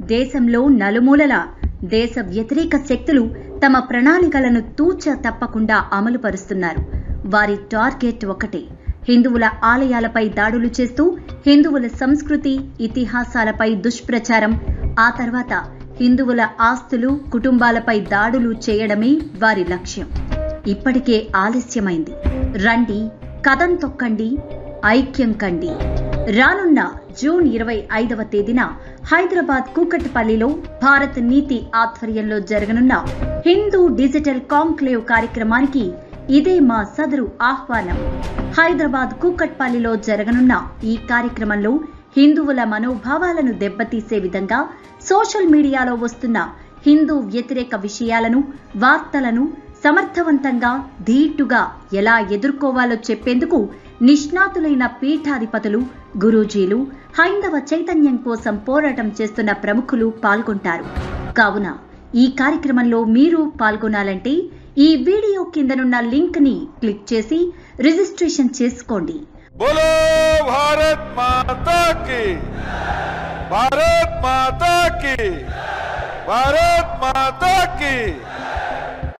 దేశంలో నలుమూలల దేశ వ్యతిరేక శక్తులు తమ ప్రణాళికలను తూచ తప్పకుండా అమలు పరుస్తున్నారు వారి టార్గెట్ ఒకటే హిందువుల ఆలయాలపై దాడులు చేస్తూ హిందువుల సంస్కృతి ఇతిహాసాలపై దుష్ప్రచారం ఆ తర్వాత హిందువుల ఆస్తులు కుటుంబాలపై దాడులు చేయడమే వారి లక్ష్యం ఇప్పటికే ఆలస్యమైంది రండి కథం తొక్కండి ఐక్యం కండి రానున్న జూన్ ఇరవై ఐదవ తేదీన హైదరాబాద్ కూకట్పల్లిలో భారత్ నీతి ఆధ్వర్యంలో జరగనున్న హిందూ డిజిటల్ కాంక్లేవ్ కార్యక్రమానికి ఇదే మా సదరు ఆహ్వానం హైదరాబాద్ కూకట్పల్లిలో జరగనున్న ఈ కార్యక్రమంలో హిందువుల మనోభావాలను దెబ్బతీసే విధంగా సోషల్ మీడియాలో వస్తున్న హిందూ వ్యతిరేక విషయాలను వార్తలను సమర్థవంతంగా ధీటుగా ఎలా ఎదుర్కోవాలో చెప్పేందుకు నిష్ణాతులైన పీఠాధిపతులు గురూజీలు హైందవ చైతన్యం కోసం పోరాటం చేస్తున్న ప్రముఖులు పాల్గొంటారు కావున ఈ కార్యక్రమంలో మీరు పాల్గొనాలంటే ఈ వీడియో కిందనున్న లింక్ ని క్లిక్ చేసి రిజిస్ట్రేషన్ చేసుకోండి बोलो भारत माता की भारत माता की भारत माता की